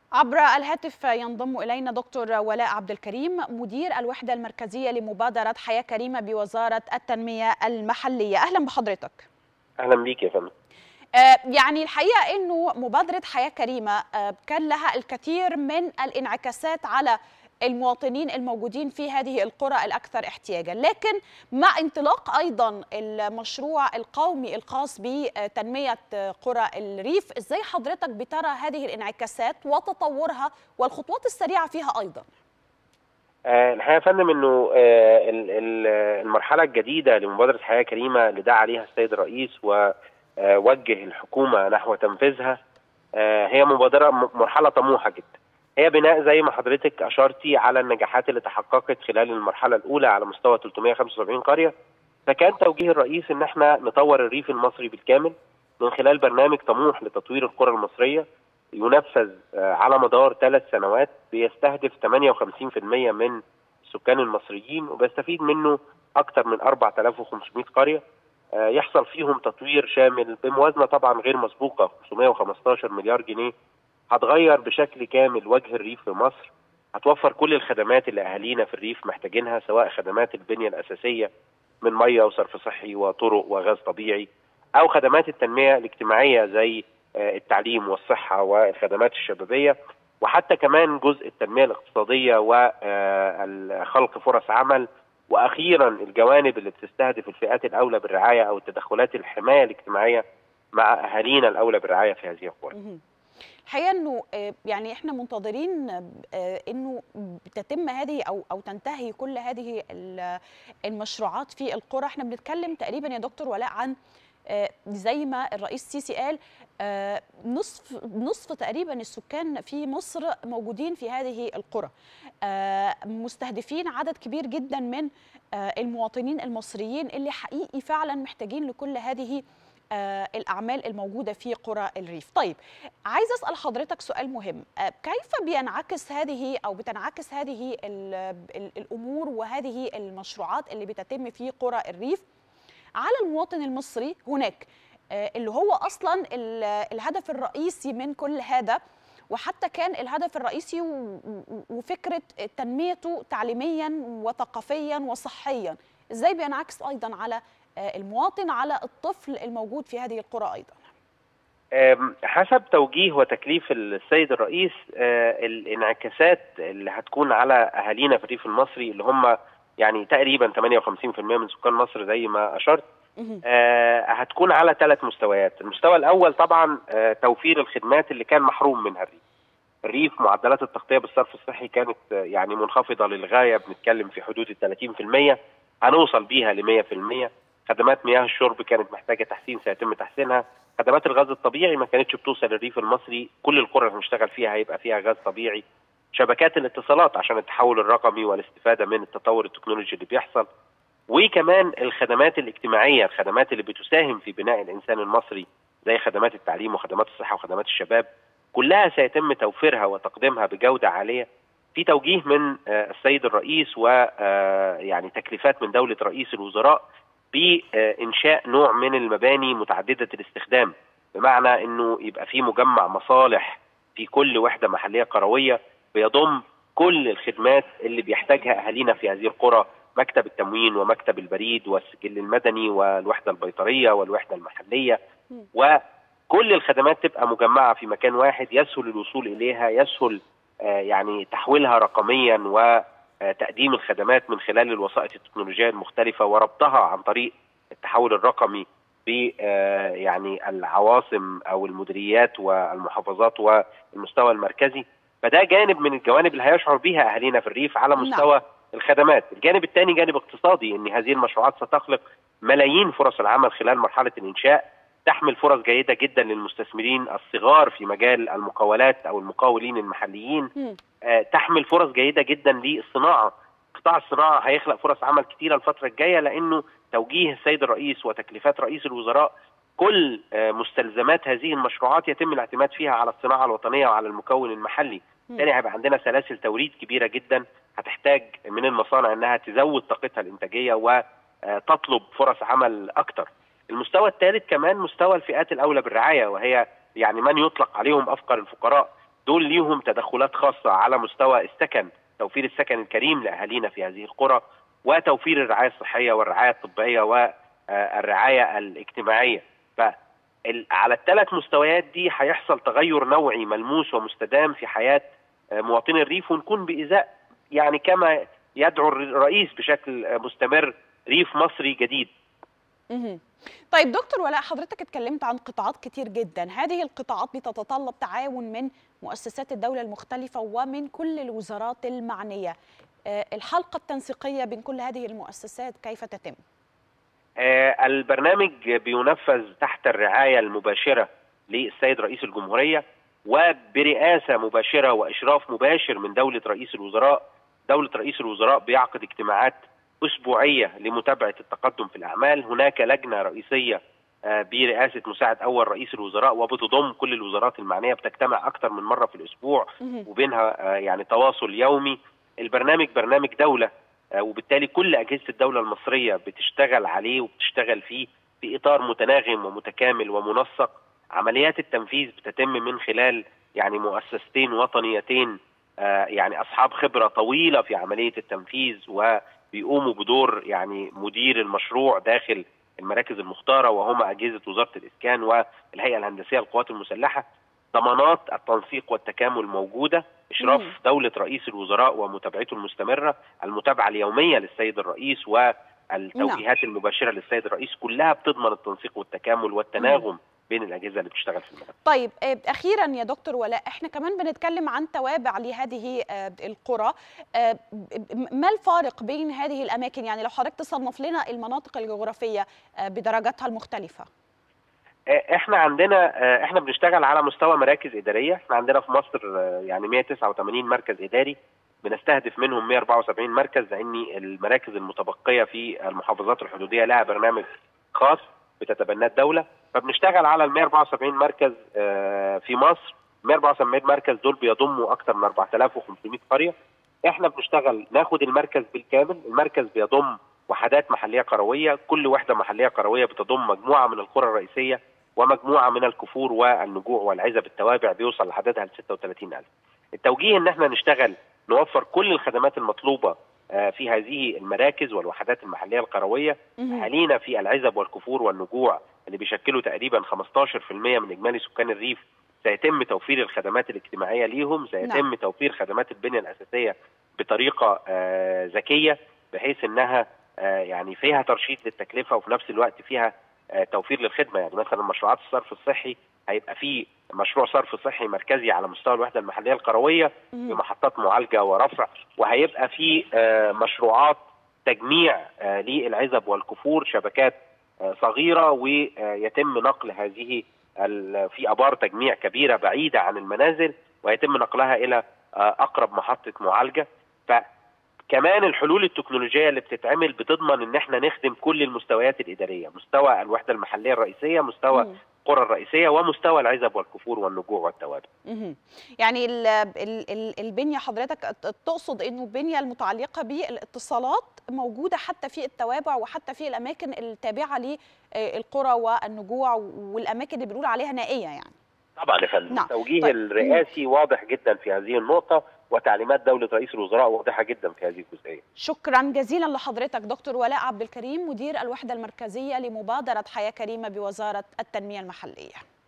عبر الهاتف ينضم الينا دكتور ولاء عبد الكريم مدير الوحده المركزيه لمبادره حياه كريمه بوزاره التنميه المحليه اهلا بحضرتك اهلا بيك يا فندم آه يعني الحقيقه انه مبادره حياه كريمه آه كان لها الكثير من الانعكاسات على المواطنين الموجودين في هذه القرى الاكثر احتياجا لكن مع انطلاق ايضا المشروع القومي الخاص بتنميه قرى الريف ازاي حضرتك بترى هذه الانعكاسات وتطورها والخطوات السريعه فيها ايضا آه الحقيقه يا فندم انه آه المرحله الجديده لمبادره حياه كريمه اللي دعا عليها السيد الرئيس ووجه الحكومه نحو تنفيذها آه هي مبادره مرحله طموحه جدا هي بناء زي ما حضرتك اشرتي على النجاحات اللي تحققت خلال المرحله الاولى على مستوى 375 قريه فكان توجيه الرئيس ان احنا نطور الريف المصري بالكامل من خلال برنامج طموح لتطوير القرى المصريه ينفذ على مدار ثلاث سنوات بيستهدف 58% من السكان المصريين وبيستفيد منه اكثر من 4500 قريه يحصل فيهم تطوير شامل بموازنه طبعا غير مسبوقه 515 مليار جنيه هتغير بشكل كامل وجه الريف في مصر هتوفر كل الخدمات اللي اهالينا في الريف محتاجينها سواء خدمات البنيه الاساسيه من ميه وصرف صحي وطرق وغاز طبيعي او خدمات التنميه الاجتماعيه زي التعليم والصحه والخدمات الشبابيه وحتى كمان جزء التنميه الاقتصاديه وخلق فرص عمل واخيرا الجوانب اللي بتستهدف الفئات الاولى بالرعايه او التدخلات الحمايه الاجتماعيه مع اهالينا الاولى بالرعايه في هذه القرى. الحقيقه انه يعني احنا منتظرين انه تتم هذه او او تنتهي كل هذه المشروعات في القرى احنا بنتكلم تقريبا يا دكتور ولاء عن زي ما الرئيس السيسي قال نصف نصف تقريبا السكان في مصر موجودين في هذه القرى مستهدفين عدد كبير جدا من المواطنين المصريين اللي حقيقي فعلا محتاجين لكل هذه الأعمال الموجودة في قرى الريف طيب عايز أسأل حضرتك سؤال مهم كيف بينعكس هذه أو بتنعكس هذه الأمور وهذه المشروعات اللي بتتم في قرى الريف على المواطن المصري هناك اللي هو أصلا الهدف الرئيسي من كل هذا وحتى كان الهدف الرئيسي وفكرة تنميته تعليميا وثقافيا وصحيا ازاي بينعكس أيضا على المواطن على الطفل الموجود في هذه القرى ايضا حسب توجيه وتكليف السيد الرئيس الانعكاسات اللي هتكون على اهالينا في الريف المصري اللي هم يعني تقريبا 58% من سكان مصر زي ما اشرت هتكون على ثلاث مستويات المستوى الاول طبعا توفير الخدمات اللي كان محروم منها الريف الريف معدلات التغطيه بالصرف الصحي كانت يعني منخفضه للغايه بنتكلم في حدود ال 30% هنوصل بيها ل 100% خدمات مياه الشرب كانت محتاجه تحسين سيتم تحسينها خدمات الغاز الطبيعي ما كانتش بتوصل للريف المصري كل القرى اللي هنشتغل فيها هيبقى فيها غاز طبيعي شبكات الاتصالات عشان التحول الرقمي والاستفاده من التطور التكنولوجي اللي بيحصل وكمان الخدمات الاجتماعيه الخدمات اللي بتساهم في بناء الانسان المصري زي خدمات التعليم وخدمات الصحه وخدمات الشباب كلها سيتم توفيرها وتقديمها بجوده عاليه في توجيه من السيد الرئيس ويعني تكليفات من دوله رئيس الوزراء بانشاء نوع من المباني متعدده الاستخدام بمعنى انه يبقى في مجمع مصالح في كل وحده محليه قرويه بيضم كل الخدمات اللي بيحتاجها اهالينا في هذه القرى مكتب التموين ومكتب البريد والسجل المدني والوحده البيطريه والوحده المحليه وكل الخدمات تبقى مجمعه في مكان واحد يسهل الوصول اليها يسهل يعني تحويلها رقميا و تقديم الخدمات من خلال الوسائط التكنولوجيه المختلفه وربطها عن طريق التحول الرقمي ب يعني العواصم او المديريات والمحافظات والمستوى المركزي فده جانب من الجوانب اللي هيشعر بها اهالينا في الريف على مستوى نعم. الخدمات الجانب الثاني جانب اقتصادي ان هذه المشروعات ستخلق ملايين فرص العمل خلال مرحله الانشاء تحمل فرص جيده جدا للمستثمرين الصغار في مجال المقاولات او المقاولين المحليين آه تحمل فرص جيده جدا للصناعه قطاع الصناعه هيخلق فرص عمل كثيره الفتره الجايه لانه توجيه السيد الرئيس وتكليفات رئيس الوزراء كل آه مستلزمات هذه المشروعات يتم الاعتماد فيها على الصناعه الوطنيه وعلى المكون المحلي ثاني هيبقى عندنا سلاسل توريد كبيره جدا هتحتاج من المصانع انها تزود طاقتها الانتاجيه وتطلب فرص عمل اكثر المستوى الثالث كمان مستوى الفئات الاولى بالرعايه وهي يعني من يطلق عليهم افقر الفقراء دول ليهم تدخلات خاصه على مستوى السكن توفير السكن الكريم لاهالينا في هذه القرى وتوفير الرعايه الصحيه والرعايه الطبيه والرعايه الاجتماعيه ف على الثلاث مستويات دي هيحصل تغير نوعي ملموس ومستدام في حياه مواطني الريف ونكون بإزاء يعني كما يدعو الرئيس بشكل مستمر ريف مصري جديد طيب دكتور ولاء حضرتك اتكلمت عن قطاعات كتير جدا هذه القطاعات بتتطلب تعاون من مؤسسات الدولة المختلفة ومن كل الوزارات المعنية الحلقة التنسيقية بين كل هذه المؤسسات كيف تتم؟ البرنامج بينفذ تحت الرعاية المباشرة للسيد رئيس الجمهورية وبرئاسة مباشرة وإشراف مباشر من دولة رئيس الوزراء دولة رئيس الوزراء بيعقد اجتماعات أسبوعية لمتابعة التقدم في الأعمال هناك لجنة رئيسية برئاسة مساعد أول رئيس الوزراء وبتضم كل الوزارات المعنية بتجتمع أكثر من مرة في الأسبوع وبينها يعني تواصل يومي البرنامج برنامج دولة وبالتالي كل أجهزة الدولة المصرية بتشتغل عليه وبتشتغل فيه في إطار متناغم ومتكامل ومنسق عمليات التنفيذ بتتم من خلال يعني مؤسستين وطنيتين آه يعني اصحاب خبره طويله في عمليه التنفيذ وبيقوموا بدور يعني مدير المشروع داخل المراكز المختاره وهما اجهزه وزاره الاسكان والهيئه الهندسيه للقوات المسلحه ضمانات التنسيق والتكامل موجوده اشراف مم. دوله رئيس الوزراء ومتابعته المستمره المتابعه اليوميه للسيد الرئيس والتوجيهات نعم. المباشره للسيد الرئيس كلها بتضمن التنسيق والتكامل والتناغم مم. بين الاجهزه اللي بتشتغل في المجال. طيب اخيرا يا دكتور ولاء احنا كمان بنتكلم عن توابع لهذه القرى ما الفارق بين هذه الاماكن يعني لو حضرتك تصنف لنا المناطق الجغرافيه بدرجاتها المختلفه احنا عندنا احنا بنشتغل على مستوى مراكز اداريه احنا عندنا في مصر يعني 189 مركز اداري بنستهدف منهم 174 مركز لان المراكز المتبقيه في المحافظات الحدوديه لها برنامج خاص بتتبناه الدوله فبنشتغل على ال 174 مركز في مصر 174 مركز دول بيضموا اكثر من 4500 قريه احنا بنشتغل ناخد المركز بالكامل المركز بيضم وحدات محليه قرويه كل وحده محليه قرويه بتضم مجموعه من القرى الرئيسيه ومجموعه من الكفور والنجوع والعزب التوابع بيوصل لعددها ل 36000 التوجيه ان احنا نشتغل نوفر كل الخدمات المطلوبه في هذه المراكز والوحدات المحليه القرويه اهالينا في العزب والكفور والنجوع اللي بيشكلوا تقريبا 15% من اجمالي سكان الريف سيتم توفير الخدمات الاجتماعيه ليهم سيتم نعم. توفير خدمات البنيه الاساسيه بطريقه آه ذكيه بحيث انها آه يعني فيها ترشيد للتكلفه وفي نفس الوقت فيها آه توفير للخدمه يعني مثلا مشروعات الصرف الصحي هيبقى في مشروع صرف صحي مركزي على مستوى الوحده المحليه القرويه بمحطات معالجه ورفع وهيبقى في مشروعات تجميع للعزب والكفور شبكات صغيره ويتم نقل هذه في ابار تجميع كبيره بعيده عن المنازل ويتم نقلها الى اقرب محطه معالجه فكمان الحلول التكنولوجيه اللي بتتعمل بتضمن ان احنا نخدم كل المستويات الاداريه مستوى الوحده المحليه الرئيسيه مستوى مم. القرى الرئيسيه ومستوى العزب والكفور والنجوع والتوابع. يعني ال ال ال البنيه حضرتك تقصد انه البنيه المتعلقه بالاتصالات موجوده حتى في التوابع وحتى في الاماكن التابعه للقرى والنجوع والاماكن اللي بنقول عليها نائيه يعني. طبعا يا فندم نعم. التوجيه طيب. الرئاسي واضح جدا في هذه النقطه وتعليمات دوله رئيس الوزراء واضحه جدا في هذه الجزئيه. شكرا جزيلا لحضرتك دكتور ولاء عبد الكريم مدير الوحده المركزيه لمبادره حياه كريمه بوزاره التنميه المحليه.